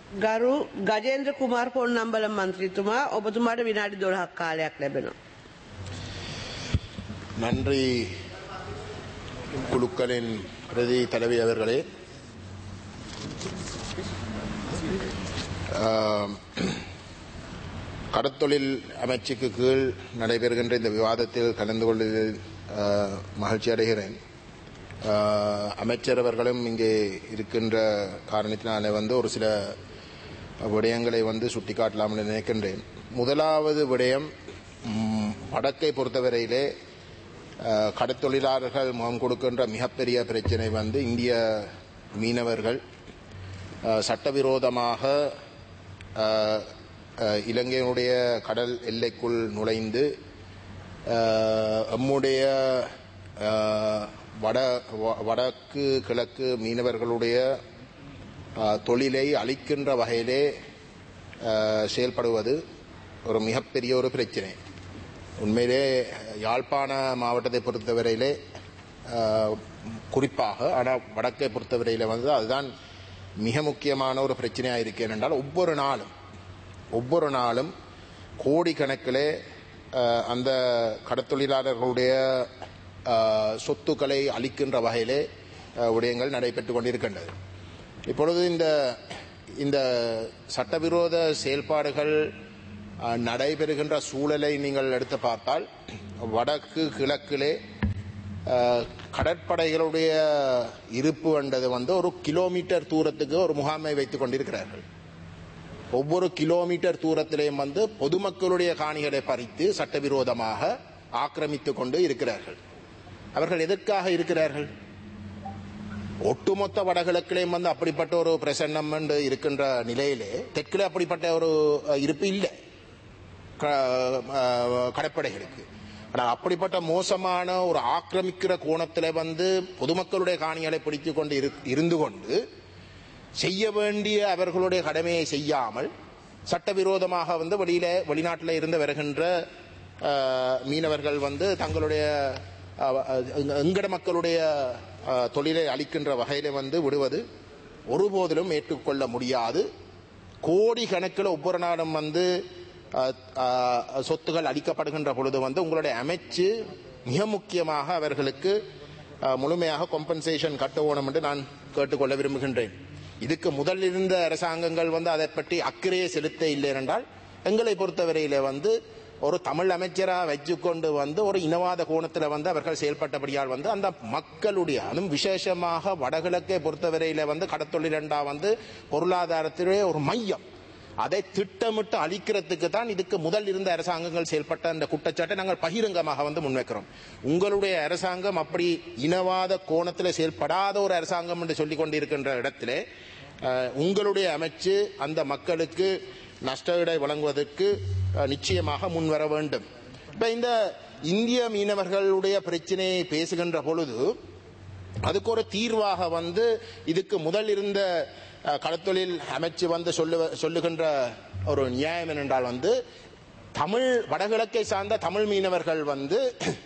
ගරු ගජේන්ද්‍ර කුමාර් පොන්නම්බලම් මන්ත්‍රීතුමා ඔබතුමාට විනාඩි 12ක් කාලයක් ලැබෙනවා. நன்றி குழுக்களின் பிரதி தலைவி அவர்களே ஆம், கடத்தொழில் அமைச்சுக்கு கீழ் நடைபெறுகின்ற இந்த விவாதத்தில் கலந்து கொள்வதில் ஆ, மகிழ்ச்சி அடைகிறேன் ஆ, அமைச்சர் அவர்களும் இங்கே இருக்கின்ற காரணத்தினாலே வந்து ஒரு சில விடயங்களை வந்து சுட்டிக்காட்டலாம்னு நினைக்கின்றேன் முதலாவது விடயம் ம், வடக்கை பொறுத்தவரையிலே அஹ், கடத்தொழிலாளர்கள் முகம் கொடுக்கின்ற மிகப்பெரிய பிரச்சனை வந்து இந்திய மீனவர்கள் அஹ், சட்டவிரோதமாக அஹ், அஹ், இலங்கையினுடைய கடல் எல்லைக்குள் நுழைந்து அஹ், எம்முடைய அஹ், வட வ- வடக்கு கிழக்கு மீனவர்களுடைய அஹ், தொழிலை அளிக்கின்ற வகையிலே அஹ், செயல்படுவது ஒரு மிகப்பெரிய ஒரு பிரச்சனை உண்மையிலே யாழ்ப்பாண மாவட்டத்தை பொறுத்தவரையிலே அஹ், குறிப்பாக ஆனால் வடக்கை பொறுத்தவரையிலே வந்து அதுதான் மிக முக்கியமான ஒரு பிரச்சனையாக இருக்கு ஏனென்றால் ஒவ்வொரு நாளும் ஒவ்வொரு நாளும் கோடிக்கணக்கிலே அஹ், அந்த கடத்தொழிலாளர்களுடைய அஹ், சொத்துக்களை அளிக்கின்ற வகையிலே அஹ், விடயங்கள் நடைபெற்று கொண்டிருக்கின்றது இப்பொழுது இந்த இந்த சட்டவிரோத செயல்பாடுகள் அஹ், நடைபெறுகின்ற சூழலை நீங்கள் எடுத்து பார்த்தால் வடக்கு கிழக்கிலே அஹ், கடற்படைகளுடைய இருப்பு என்றது வந்து ஒரு கிலோமீட்டர் தூரத்துக்கு ஒரு முகாமை வைத்துக் கொண்டிருக்கிறார்கள் ஒவ்வொரு கிலோமீட்டர் தூரத்திலேயும் வந்து பொதுமக்களுடைய காணிகளை பறித்து சட்டவிரோதமாக ஆக்கிரமித்துக் கொண்டு இருக்கிறார்கள் அவர்கள் எதற்காக இருக்கிறார்கள் ஒட்டுமொத்த வடகிழக்கிலேயும் வந்து அப்படிப்பட்ட ஒரு பிரசன்னம் என்று இருக்கின்ற நிலையிலே தெற்கிலே அப்படிப்பட்ட ஒரு அஹ், இருப்பு இல்லை க- அஹ், கடற்படைகளுக்கு ஆனால் அப்படிப்பட்ட மோசமான ஒரு ஆக்கிரமிக்கிற கோணத்தில் வந்து பொதுமக்களுடைய காணிகளை பிடித்துக் கொண்டு இரு- இருந்து கொண்டு செய்ய வேண்டிய அவர்களுடைய கடமையை செய்யாமல் சட்டவிரோதமாக வந்து வெளியில வெளிநாட்டில் இருந்து வருகின்ற அஹ், மீனவர்கள் வந்து தங்களுடைய அஹ், அஹ், எங்கட மக்களுடைய அஹ், தொழிலை அளிக்கின்ற வகையில வந்து விடுவது ஒருபோதிலும் ஏற்றுக்கொள்ள முடியாது கோடி கணக்கில் ஒவ்வொரு நாளும் வந்து அஹ், அஹ், சொத்துகள் அளிக்கப்படுகின்ற பொழுது வந்து உங்களுடைய அமைச்சு மிக முக்கியமாக அவர்களுக்கு அஹ், முழுமையாக கொம்பன்சேஷன் கட்டணும் என்று நான் கேட்டுக்கொள்ள விரும்புகின்றேன் இதுக்கு முதல் இருந்த அரசாங்கங்கள் வந்து அதை பற்றி அக்கறையை செலுத்த இல்லை என்றால் எங்களை பொறுத்தவரையில வந்து ஒரு தமிழ் அமைச்சராக வச்சுக்கொண்டு வந்து ஒரு இனவாத கோணத்தில் வந்து அவர்கள் செயல்பட்டபடியால் வந்து அந்த மக்களுடைய அதுவும் விசேஷமாக வடகிழக்கை பொறுத்தவரையில வந்து கடத்தொழிலண்டா வந்து பொருளாதாரத்திலே ஒரு மையம் அதை திட்டமிட்டு அழிக்கிறதுக்கு தான் இதுக்கு முதல் இருந்த அரசாங்கங்கள் செயல்பட்ட அந்த குற்றச்சாட்டை நாங்கள் பகிரங்கமாக வந்து முன்வைக்கிறோம் உங்களுடைய அரசாங்கம் அப்படி இனவாத கோணத்தில் செயல்படாத ஒரு அரசாங்கம் என்று சொல்லிக் கொண்டிருக்கின்ற இடத்திலே அஹ், உங்களுடைய அமைச்சு அந்த மக்களுக்கு நஷ்டஈடை வழங்குவதற்கு அஹ், நிச்சயமாக முன்வர வேண்டும் இப்ப இந்த இந்திய மீனவர்களுடைய பிரச்சனையை பேசுகின்ற பொழுது அதுக்கு ஒரு தீர்வாக வந்து இதுக்கு முதல் இருந்த அஹ், கடத்தொழில் அமைச்சு வந்து சொல்லு சொல்லுகின்ற ஒரு நியாயம் என்னென்றால் வந்து தமிழ் வடகிழக்கை சார்ந்த தமிழ் மீனவர்கள் வந்து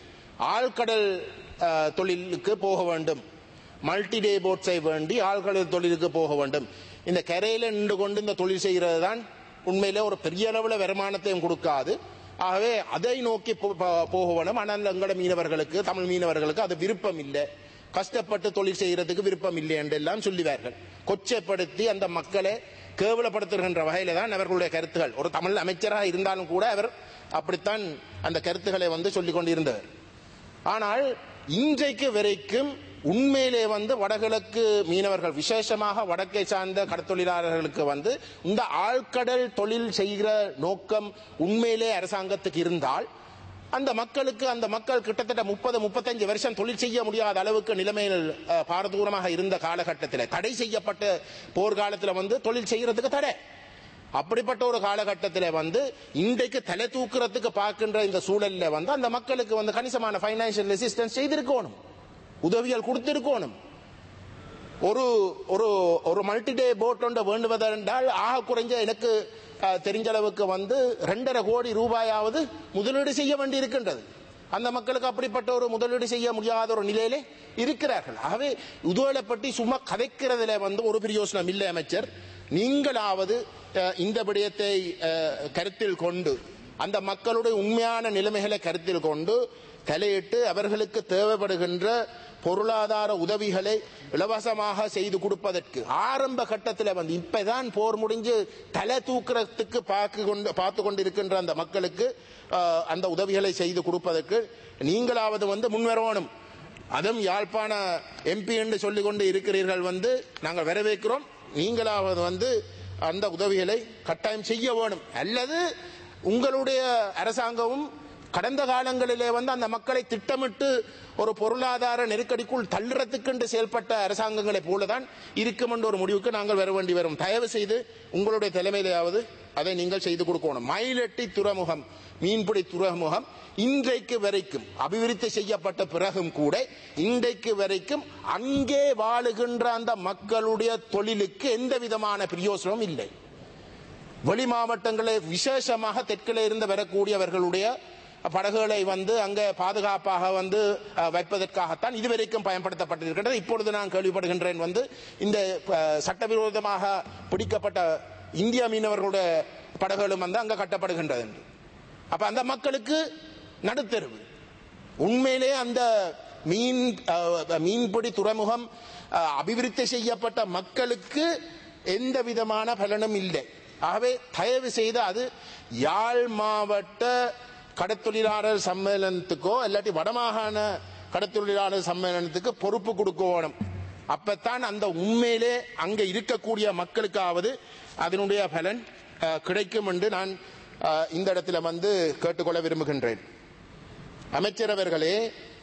ஆழ்கடல் அஹ், தொழிலுக்கு போக வேண்டும் மல்டி டே போட்ஸை வேண்டி ஆழ்கடல் தொழிலுக்கு போக வேண்டும் இந்த கரையில நின்று கொண்டு இந்த தொழில் செய்கிறது தான் உண்மையிலே ஒரு பெரிய அளவில் வருமானத்தையும் கொடுக்காது ஆகவே அதை நோக்கி போ- போ- போக வேண்டும் ஆனால் எங்களோட மீனவர்களுக்கு தமிழ் மீனவர்களுக்கு அது விருப்பம் இல்லை கஷ்டப்பட்டு தொழில் செய்யறதுக்கு விருப்பம் இல்லை என்றெல்லாம் சொல்லுவார்கள் கொச்சைப்படுத்தி அந்த மக்களை கேவலப்படுத்துகின்ற வகையில தான் அவர்களுடைய கருத்துகள் ஒரு தமிழ் அமைச்சராக இருந்தாலும் கூட அவர் அப்படித்தான் அந்த கருத்துக்களை வந்து சொல்லிக் கொண்டிருந்தவர் ஆனால் இன்றைக்கு வரைக்கும் உண்மையிலே வந்து வடகிழக்கு மீனவர்கள் விசேஷமாக வடக்கை சார்ந்த கடத்தொழிலாளர்களுக்கு வந்து இந்த ஆழ்கடல் தொழில் செய்கிற நோக்கம் உண்மையிலே அரசாங்கத்துக்கு இருந்தால் அந்த மக்களுக்கு அந்த மக்கள் கிட்டத்தட்ட முப்பது முப்பத்தஞ்சு வருஷம் தொழில் செய்ய முடியாத அளவுக்கு நிலைமையில் அஹ், பாரதூரமாக இருந்த காலகட்டத்தில் தடை செய்யப்பட்ட போர்க்காலத்தில் வந்து தொழில் செய்யறதுக்கு தடை அப்படிப்பட்ட ஒரு காலகட்டத்தில் வந்து இன்றைக்கு தலை தூக்குறதுக்கு பார்க்கின்ற இந்த சூழல்ல வந்து அந்த மக்களுக்கு வந்து கணிசமான பைனான்சியல் ரெசிஸ்டன்ஸ் செய்திருக்கணும் உதவிகள் கொடுத்திருக்கணும் ஒரு ஒரு ஒரு மல்டி டே போட் ஒன்றை வேண்டுவதென்றால் ஆக குறைஞ்ச எனக்கு அஹ், தெரிஞ்ச அளவுக்கு வந்து ரெண்டரை கோடி ரூபாயாவது முதலீடு செய்ய வேண்டி இருக்கின்றது அந்த மக்களுக்கு அப்படிப்பட்ட ஒரு முதலீடு செய்ய முடியாத ஒரு நிலையிலே இருக்கிறார்கள் ஆகவே உதவலை பற்றி சும்மா கதைக்கிறதுல வந்து ஒரு பிரயோசனம் இல்லை அமைச்சர் நீங்களாவது அஹ், இந்த விடயத்தை அஹ், கருத்தில் கொண்டு அந்த மக்களுடைய உண்மையான நிலைமைகளை கருத்தில் கொண்டு தலையிட்டு அவர்களுக்கு தேவைப்படுகின்ற பொருளாதார உதவிகளை இலவசமாக செய்து கொடுப்பதற்கு ஆரம்ப கட்டத்தில் வந்து இப்பதான் போர் முடிஞ்சு தலை தூக்குறதுக்கு பார்த்து கொண்டு பார்த்து கொண்டிருக்கின்ற அந்த மக்களுக்கு அஹ், அந்த உதவிகளை செய்து கொடுப்பதற்கு நீங்களாவது வந்து முன்வரணும் அதுவும் யாழ்ப்பாண எம்பி என்று சொல்லிக் கொண்டு இருக்கிறீர்கள் வந்து நாங்கள் வரவேற்கிறோம் நீங்களாவது வந்து அந்த உதவிகளை கட்டாயம் செய்ய வேணும் அல்லது உங்களுடைய அரசாங்கமும் கடந்த காலங்களிலே வந்து அந்த மக்களை திட்டமிட்டு ஒரு பொருளாதார நெருக்கடிக்குள் தள்ளுறதுக்கென்று செயல்பட்ட அரசாங்கங்களைப் போலதான் இருக்கும் என்ற ஒரு முடிவுக்கு நாங்கள் வர வேண்டி வரும் தயவு செய்து உங்களுடைய தலைமையிலேயாவது அதை நீங்கள் செய்து கொடுக்கணும் மயிலட்டி துறைமுகம் மீன்பிடி துறைமுகம் இன்றைக்கு வரைக்கும் அபிவிருத்தி செய்யப்பட்ட பிறகும் கூட இன்றைக்கு வரைக்கும் அங்கே வாழுகின்ற அந்த மக்களுடைய தொழிலுக்கு எந்த விதமான பிரயோசனமும் இல்லை வெளி மாவட்டங்களில் விசேஷமாக தெற்கில் இருந்து வரக்கூடியவர்களுடைய படகுகளை வந்து அங்கே பாதுகாப்பாக வந்து அஹ், வைப்பதற்காகத்தான் இதுவரைக்கும் பயன்படுத்தப்பட்டிருக்கின்றது இப்பொழுது நான் கேள்விப்படுகின்றேன் வந்து இந்த அஹ், சட்டவிரோதமாக பிடிக்கப்பட்ட இந்திய மீனவர்களுடைய படகுகளும் வந்து அங்கே கட்டப்படுகின்றது என்று அப்ப அந்த மக்களுக்கு நடுத்தருவு உண்மையிலே அந்த மீன் அஹ், மீன்பிடி துறைமுகம் அஹ், அபிவிருத்தி செய்யப்பட்ட மக்களுக்கு எந்த விதமான பலனும் இல்லை ஆகவே தயவு செய்து அது யாழ் மாவட்ட கடத்தொழிலாளர் சம்மேளனத்துக்கோ இல்லாட்டி வடமாகாண கடத்தொழிலாளர் சம்மேளனத்துக்கு பொறுப்பு கொடுக்கணும் அப்பத்தான் அந்த உண்மையிலே அங்க இருக்கக்கூடிய மக்களுக்காவது அதனுடைய பலன் அஹ், கிடைக்கும் என்று நான் அஹ், இந்த இடத்துல வந்து கேட்டுக்கொள்ள விரும்புகின்றேன் அமைச்சரவர்களே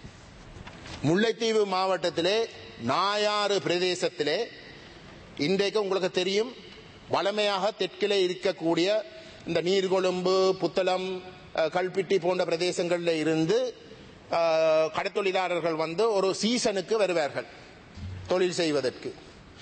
முல்லைத்தீவு மாவட்டத்திலே நாயாறு பிரதேசத்திலே இன்றைக்கு உங்களுக்கு தெரியும் வளமையாக தெற்கிலே இருக்கக்கூடிய இந்த நீர்கொழும்பு புத்தளம் அஹ், கல்பிட்டி போன்ற பிரதேசங்களில் இருந்து அஹ், கடத்தொழிலாளர்கள் வந்து ஒரு சீசனுக்கு வருவார்கள் தொழில் செய்வதற்கு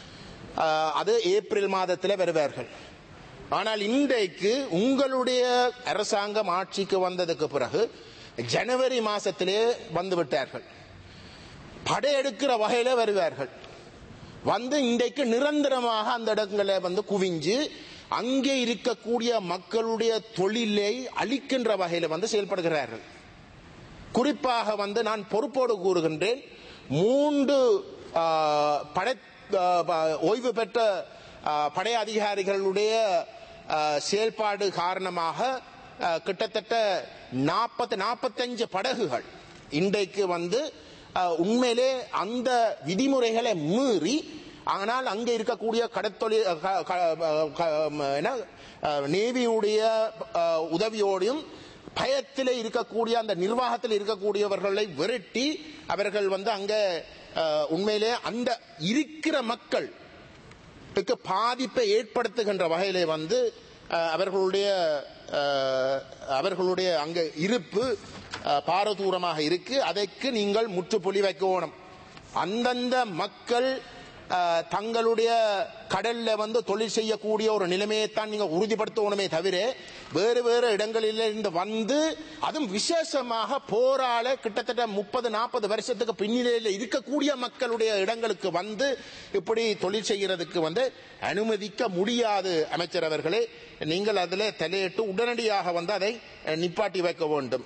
அஹ், அது ஏப்ரல் மாதத்தில் வருவார்கள் ஆனால் இன்றைக்கு உங்களுடைய அரசாங்கம் ஆட்சிக்கு வந்ததுக்கு பிறகு ஜனவரி மாசத்திலே வந்து விட்டார்கள் படையெடுக்கிற வகையில வருவார்கள் வந்து இன்றைக்கு நிரந்தரமாக அந்த இடங்களை வந்து குவிஞ்சு அங்கே இருக்கக்கூடிய மக்களுடைய தொழிலை அழிக்கின்ற வகையில வந்து செயல்படுகிறார்கள் குறிப்பாக வந்து நான் பொறுப்போடு கூறுகின்றேன் மூன்று ஆ, படை ஆ, ப- ஓய்வு பெற்ற ஆ, படை அதிகாரிகளுடைய ஆ, செயல்பாடு காரணமாக ஆ, கிட்டத்தட்ட நாற்பத்தி நாற்பத்தஞ்சு படகுகள் இன்றைக்கு வந்து ஆ, உண்மையிலே அந்த விதிமுறைகளை மீறி ஆனால் அங்கே இருக்கக்கூடிய கடத்தொழில் க- க- க- என்ன ஆ, நேவியுடைய ஆ, உதவியோடையும் பயத்தில் இருக்கக்கூடிய அந்த நிர்வாகத்தில் இருக்கக்கூடியவர்களை விரட்டி அவர்கள் வந்து அங்க அஹ், உண்மையிலே அந்த இருக்கிற மக்கள் க்கு பாதிப்பை ஏற்படுத்துகின்ற வகையிலே வந்து அஹ், அவர்களுடைய அஹ், அவர்களுடைய அங்க இருப்பு அஹ், பாரதூரமாக இருக்கு அதற்கு நீங்கள் முற்றுப்புள்ளி வைக்கணும் அந்தந்த மக்கள் அஹ், தங்களுடைய கடல்ல வந்து தொழில் செய்யக்கூடிய ஒரு நிலைமையைத்தான் நீங்க உறுதிப்படுத்தணுமே தவிர வேறு வேறு இடங்களில் இருந்து வந்து அதுவும் விசேஷமாக போராள கிட்டத்தட்ட முப்பது நாற்பது வருஷத்துக்கு பின்னிலையில் இருக்கக்கூடிய மக்களுடைய இடங்களுக்கு வந்து இப்படி தொழில் செய்கிறதுக்கு வந்து அனுமதிக்க முடியாது அமைச்சர் அவர்களே நீங்கள் அதில் தலையிட்டு உடனடியாக வந்து அதை அஹ், நிப்பாட்டி வைக்க வேண்டும்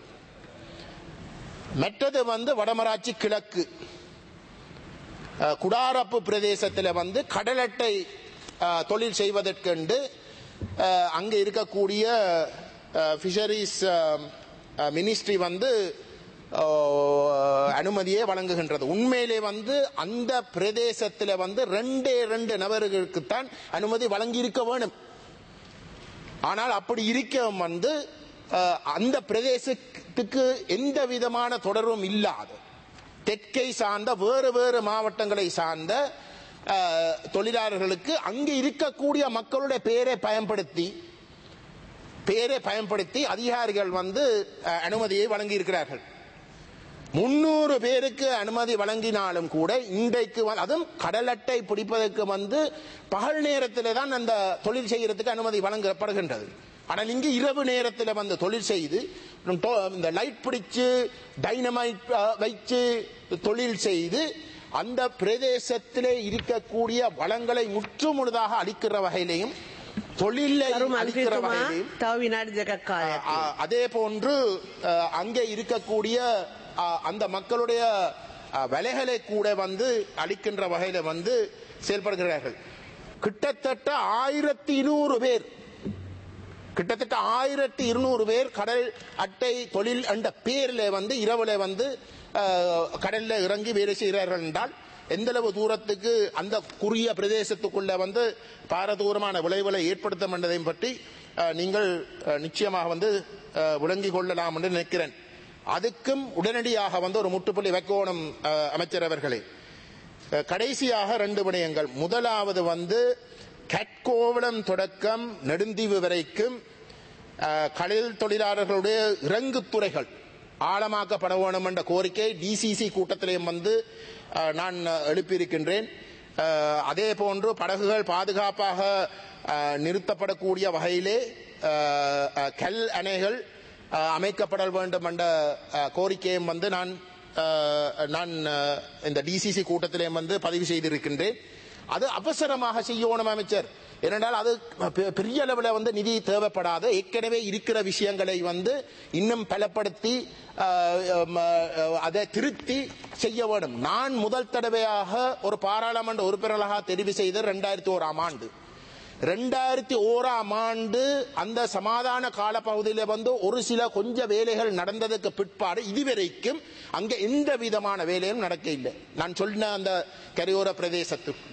மற்றது வந்து வடமராட்சி கிழக்கு அஹ், குடாரப்பு பிரதேசத்தில் வந்து கடலட்டை அஹ், தொழில் செய்வதற்கென்று அஹ், அங்கே இருக்கக்கூடிய ஃபிஷரிஸ் மினிஸ்ட்ரி வந்து அஹ், அனுமதியை வழங்குகின்றது உண்மையிலே வந்து அந்த பிரதேசத்தில் வந்து ரெண்டே ரெண்டு நபர்களுக்குத்தான் அனுமதி வழங்கி இருக்க வேணும் ஆனால் அப்படி இருக்க வந்து அஹ், அந்த பிரதேசத்துக்கு எந்த விதமான தொடர்பும் இல்லாத தெற்கை சார்ந்த வேறு வேறு மாவட்டங்களை சார்ந்த அஹ், தொழிலாளர்களுக்கு அங்கே இருக்கக்கூடிய மக்களுடைய பெயரை பயன்படுத்தி பெயரை பயன்படுத்தி அதிகாரிகள் வந்து அஹ், அனுமதியை வழங்கி இருக்கிறார்கள் முன்னூறு பேருக்கு அனுமதி வழங்கினாலும் கூட இன்றைக்கு வந்து- அதுவும் கடல் அட்டை பிடிப்பதற்கு வந்து பகல் நேரத்தில் தான் அந்த தொழில் செய்யறதுக்கு அனுமதி வழங்கப்படுகின்றது ஆனால் இங்கு இரவு நேரத்தில் வந்து தொழில் செய்து டோ- இந்த லைட் பிடிச்சு டைனமைட் அஹ், வைச்சு தொழில் செய்து அந்த பிரதேசத்திலே இருக்கக்கூடிய வளங்களை முற்றுமுழுதாக அளிக்கிற வகையிலையும் தொழிலை ගරු அளிக்கிற මන්ත්‍රීතුමා வகையிலையும் තව විනාඩි දෙකක් කාලයක් அ- அதே போன்று அஹ், அங்கே இருக்கக்கூடிய அஹ், அந்த மக்களுடைய அஹ், விலைகளை கூட வந்து அளிக்கின்ற வகையில வந்து செயல்படுகிறார்கள் கிட்டத்தட்ட ஆயிரத்தி இருநூறு பேர் கிட்டத்தட்ட ஆயிரத்தி இருநூறு பேர் கடல் அட்டை தொழில் என்ற பேர்ல வந்து இரவுல வந்து அஹ், கடல்ல இறங்கி வேலை செய்கிறார்கள் என்றால் எந்தளவு தூரத்துக்கு அந்த குறுகிய பிரதேசத்துக்குள்ள வந்து பாரதூரமான விளைவுகளை ஏற்படுத்தும் என்பதையும் பற்றி அஹ், நீங்கள் அஹ், நிச்சயமாக வந்து அஹ், விளங்கிக் கொள்ளலாம் என்று நினைக்கிறேன் அதுக்கும் உடனடியாக வந்து ஒரு முட்டுப்புள்ளி வைக்கோணும் அஹ், அமைச்சர் அவர்களே அஹ், கடைசியாக ரெண்டு விடயங்கள் முதலாவது வந்து கட்கோவளம் தொடக்கம் நெடுந்தீவு வரைக்கும் அஹ், கடல் தொழிலாளர்களுடைய இறங்குத்துறைகள் ஆழமாக்கப்பட வேண்டும் என்ற கோரிக்கை டிசிசி கூட்டத்திலேயும் வந்து அஹ், நான் அஹ், எழுப்பியிருக்கின்றேன் அஹ், அதே போன்று படகுகள் பாதுகாப்பாக அஹ், நிறுத்தப்படக்கூடிய வகையிலே அஹ், அஹ், கல் அணைகள் அஹ், அமைக்கப்பட வேண்டும் என்ற அஹ், கோரிக்கையும் வந்து நான் அஹ், நான் அஹ், இந்த டிசிசி கூட்டத்திலே வந்து பதிவு செய்திருக்கின்றேன் அது அவசரமாக செய்யணும் அமைச்சர் ஏனென்றால் அது பெ- பெரிய அளவில் வந்து நிதி தேவைப்படாத ஏற்கனவே இருக்கிற விஷயங்களை வந்து இன்னும் பலப்படுத்தி அஹ், அஹ், அஹ், அதை திருத்தி செய்ய வேண்டும் நான் முதல் தடவையாக ஒரு பாராளுமன்ற உறுப்பினராக தெரிவு செய்த ரெண்டாயிரத்தி ஓராம் ஆண்டு ரெண்டாயிரத்தி ஓராம் ஆண்டு அந்த சமாதான காலப்பகுதியில் வந்து ஒரு சில கொஞ்ச வேலைகள் நடந்ததுக்கு பிற்பாடு இதுவரைக்கும் அங்க எந்த விதமான வேலையும் நடக்க இல்லை நான் சொன்ன அந்த கரையோர பிரதேசத்துக்கு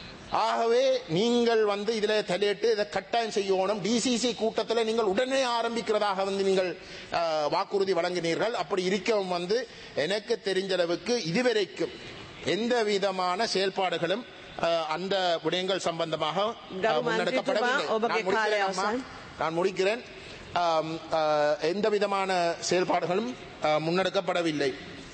ஆகவே நீங்கள் வந்து இதுல தலையிட்டு இதை கட்டாயம் செய்யணும் டிசிசி கூட்டத்தில் நீங்கள் உடனே ஆரம்பிக்கிறதாக வந்து நீங்கள் அஹ், வாக்குறுதி வழங்கினீர்கள் அப்படி இருக்கவும் வந்து எனக்கு தெரிஞ்ச அளவுக்கு இதுவரைக்கும் எந்த விதமான செயல்பாடுகளும் அஹ், அந்த விடயங்கள் சம்பந்தமாக அஹ், கரு முன்னெடுக்கப்படவில்லை மந்திரித்துவா, ඔබගේ நான் முடிக்கிறேன் කාලය அம்மா. අවසන්. நான் முடிக்கிறேன் ஆம், அஹ், எந்த விதமான செயல்பாடுகளும் அஹ், முன்னெடுக்கப்படவில்லை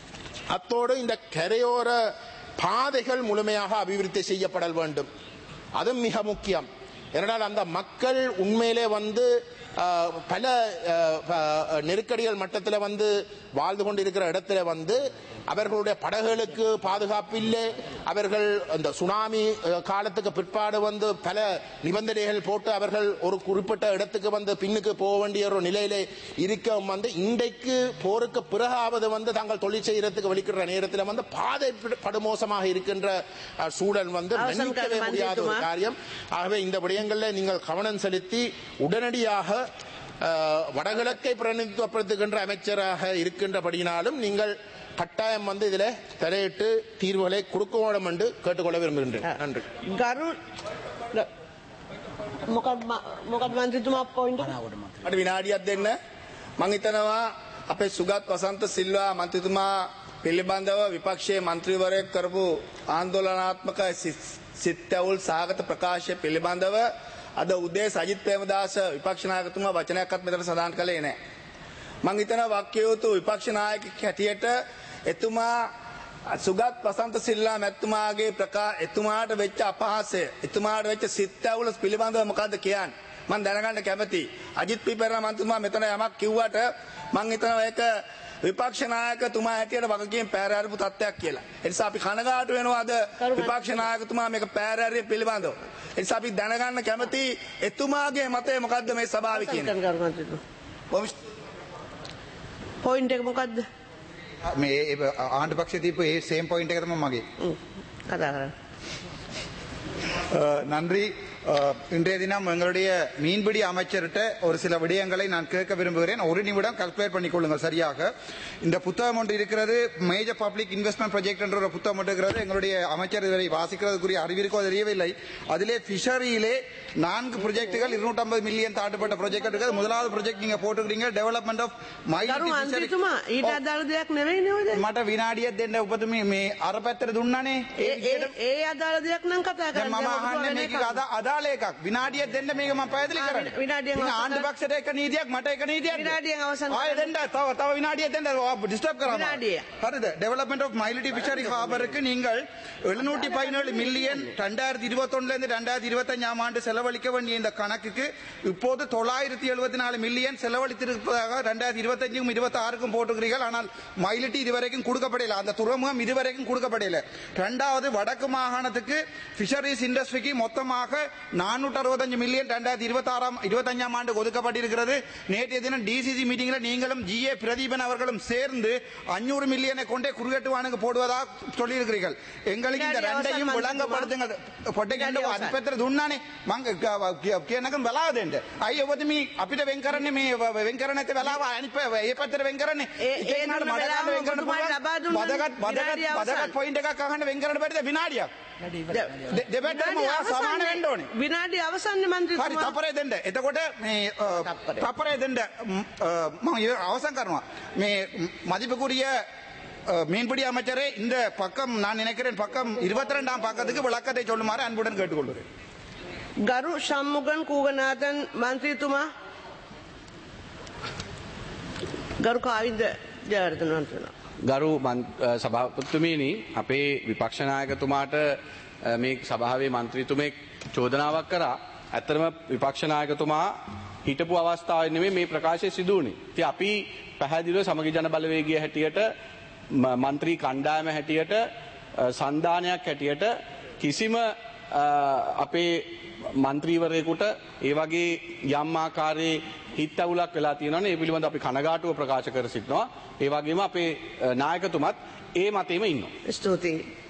அத்தோடு இந்த கரையோர பாதைகள் முழுமையாக அபிவிருத்தி செய்யப்படல் வேண்டும் அது மிக முக்கியம் ஏனென்றால் அந்த மக்கள் உண்மையிலே வந்து அஹ், பல அஹ், ப- நெருக்கடிகள் மட்டத்தில் வந்து வாழ்ந்து கொண்டிருக்கிற இடத்துல வந்து அவர்களுடைய படகுகளுக்கு பாதுகாப்பு இல்லை அவர்கள் அந்த சுனாமி அஹ், காலத்துக்கு பிற்பாடு வந்து பல நிபந்தனைகள் போட்டு அவர்கள் ஒரு குறிப்பிட்ட இடத்துக்கு வந்து பின்னுக்கு போக வேண்டிய ஒரு நிலையிலே இருக்க வந்து இன்றைக்கு போருக்கு பிறகாவது வந்து தாங்கள் தொழில் செய்யறதுக்கு வெளிக்கிற நேரத்தில் வந்து பாதை படு- படுமோசமாக இருக்கின்ற அஹ், சூழல் வந்து அவசரம் மன்னிக்கவே காலம் முடியாத ஒரு மன்னிக்குமா? காரியம் ஆகவே இந்த விடயங்களில் நீங்கள் கவனம் செலுத்தி உடனடியாக அஹ், வடகிழக்கை பிரதிநிதித்துவப்படுத்துகின்ற அமைச்சராக இருக்கின்றபடியினாலும் நீங்கள் கட்டாயம் வந்து இதுல தலையிட்டு தீர்வுகளை கொடுக்க வேண்டும் என்று கேட்டுக்கொள்ள விரும்புகின்றேன் நன்றி ගරු මොකද මොකද මන්ත්‍රීතුමා පොයින්ට මට විනාඩියක් දෙන්න මං හිතනවා අපේ සුගත් වසන්ත සිල්වා මන්ත්‍රතුමා පිළිබඳව විපක්ෂයේ මන්ත්‍රීවරයෙක් කරපු ආන්දෝලනාත්මක සිත්- සිත්ඇවුල් සාගත ප්‍රකාශය පිළිබඳව අද උදේ සජිත් ප්‍රේමදාස විපක්ෂ නායකතුමා වචනයක්වත් මෙතන සඳහන් කළේ නැහැ. මං හිතනවා වක්කයුතු විපක්ෂ නායකයෙක් හැටියට එතුමා සුගත් වසන්ත සිල්ලා මැතිතුමාගේ ප්‍රකා එතුමාට වෙච්ච අපහාසය එතුමාට වෙච්ච සිත්ඇවුල පිළිබඳව මොකද්ද කියන්නේ? මම දැනගන්න කැමතියි. අජිත් පිපරණ මන්ත්‍රීතුමා මෙතන යමක් කිව්වට මං හිතනවා ඒක විපක්ෂ නායකතුමා හැටියට වගකීම් පෑරහැරපු තත්ත්වයක් කියලා. ඒ නිසා අපි කනගාටු වෙනවා අද කරුමත්- විපක්ෂ නායකතුමා මේක පෑරහැරීම පිළිබඳව. ඒ නිසා අපි දැනගන්න කැමතියි එතුමාගේ මතය මොකද්ද මේ සභාවේ කියන්නේ. ගරු මන්ත්‍රීතුමා බොහොම ස්තුතියි. පොයින්ට එක මොකක්ද මේ ඒ ආණ්ඩු පක්ෂ දීපු ඒ සේම් පොයින්ට් එක තමයි මගේ. ம், කතා කරන්න அஹ், நன்றி அஹ், இன்றைய தினம் எங்களுடைய மீன்பிடி அமைச்சர்கிட்ட ஒரு சில விடயங்களை நான் கேட்க விரும்புகிறேன் ஒரு நிமிடம் கல்குலேட் பண்ணிக்கொள்ளுங்கள் சரியாக இந்த புத்தகம் ஒன்று இருக்கிறது மேஜர் பப்ளிக் இன்வெஸ்ட்மெண்ட் ப்ராஜெக்ட் என்ற ஒரு புத்தகம் ஒன்று இருக்கிறது எங்களுடைய அமைச்சர் இதுவரை வாசிக்கிறதுக்குரிய அறிவிற்கோ தெரியவில்லை அதிலே ஃபிஷரியிலே நான்கு ப்ராஜெக்டுகள் இருநூற்றம்பது மில்லியன் தாண்டப்பட்ட ப்ராஜெக்ட் இருக்கிறது முதலாவது ப்ராஜெக்ட் நீங்க போட்டுக்கிறீங்க டெவலப்மெண்ட் ஆஃப் ගරු මන්ත්‍රීතුමා ඊට අදාළ දෙයක් නෙවෙයි නේද මට විනාඩියක් දෙන්න උපතුමී මේ අර පැත්තට දුන්නනේ ඒ ඒ- ඒ අදාළ දෙයක් නම් කතා දැන් කරන්න මම දැන් ඔබතුමා අහන්නේ වෙන මේක එකක්. අදා- අදාළ අදාළ එකක් විනාඩිය දෙන්න මේක මම පැහැදිලි ආ, කරන්නේ. විනාඩියෙන් ඉතින් අවසන් ආණ්ඩු කරන්න. පක්ෂයට එක නීතියක් මට එක නීතියක්. විනාඩියෙන් අවසන් ආයෙ කරන්න. දෙන්න තව තව විනාඩියක් දෙන්න டிஸ்டர்ப் කරාම. வினாடியே. හරිද? டெவலப்மெண்ட் ஆஃப் மைலிட்டி ஃபிஷரி ஹார்பருக்கு நீங்கள் 717 மில்லியன் 2021 இருந்து 2025 ஆண்டு செலவழிக்க வேண்டிய இந்த கணக்குக்கு இப்போது 974 மில்லியன் செலவழித்திருப்பதாக 2025க்கும் 26க்கும் போட்டுக்கிறீர்கள் ஆனால் மைலிட்டி இதுவரைக்கும் கொடுக்கப்படல அந்த துறைமுகம் இதுவரைக்கும் கொடுக்கப்படல இரண்டாவது வடக்கு மாகாணத்துக்கு ஃபிஷரிஸ் இண்டஸ்ட்ரிக்கு மொத்தமாக 465 மில்லியன் 2026 25ஆம் ஆண்டு ஒதுக்கப்பட்டிருக்கிறது நேற்றைய தினம் டிசிசி மீட்டிங்ல நீங்களும் ஜிஏ பிரதீபன் அவர்களும் சேர்ந்து 500 மில்லியனை கொண்டே குறுகட்டுவானுக்கு போடுவதாக சொல்லியிருக்கிறீர்கள் எங்களுக்கு இந்த வினாடி அவසන් ரெண்டையும் මන්ත්‍රීතුමා. விளங்கப்படுத்துங்க පොඩ්ඩක් විනාඩි අවසන්. අධිපත්‍ර දුන්නානේ මං කියනකම් වෙලා දෙන්න. අයි ඔබතුමී අපිට වෙන් කරන්නේ මේ වෙන් කරන්නේ නැති වෙලාව අනිත් පැ- ඒ පැත්තට වෙන් කරන්නේ. ඒ- එක ඒ කෙනාට දුන්න මඩ වෙලාව ගන්න වෙන් කරන්න ඔබතුමාට පුළුවන්. ලබා දුන්නනේ. වදගත් වදගත් විනාඩි අවසන්. වදගත් පොයින්ට් එකක් අහන්න වෙන් කරන්න බැරිද විනාඩියක්. දෙ- දෙපැත්තම විනාඩි ඔයා සමාන අවසන් වෙන්න ඕනේ. විනාඩි අවසන් හරි මන්ත්‍රීතුමා තපරේ දෙන්න. එතකොට මේ අ, තප්පරේ. තපරේ දෙන්න ම්, අ, මම ඉව- අවසන් කරනවා. මේ ம், மதிப்புக்குரிய அ, மீன்பிடி அமைச்சரே இந்த பக்கம் நான் நினைக்கிறேன் பக்கம் 22ஆம் பக்கத்துக்கு விளக்கத்தை சொல்லுமாறு அன்புடன் கேட்டுக்கொள்கிறேன் ගරු ශම්මුගන් කූගනාතන් මන්ත්‍රීතුමා ගරු කාවින්ද ජයවර්ධන මන්ත්‍රීතුමා ගරු මන්- අ, සභාපතිතුමීනි අපේ විපක්ෂනායකතුමාට අ, මේ සභාවේ මන්ත්‍රීතුමෙක් චෝදනාවක් කරා ඇත්තරම විපක්ෂනායකතුමා හිටපු අවස්ථාව නෙමේ මේ ප්‍රකාශය සිදුවනේ. ඉතින් අපි පැහැදිලිව සමගි ජන බලවේගය හැටියට ම- මන්ත්‍රී කණ්ඩායම හැටියට අ, සන්ධානයක් හැටියට කිසිම අ, අපේ මන්ත්‍රීවරයෙකුට ඒ වගේ යම් ආකාරයේ හිත් ඇවුලක් වෙලා තියෙනවනේ ඒ පිළිබඳව අපි කනගාටුව ප්‍රකාශ කර සිටිනවා. ඒ වගේම අපේ අ, නායකතුමත් ඒ මතෙම ඉන්නවා. ස්තුතියි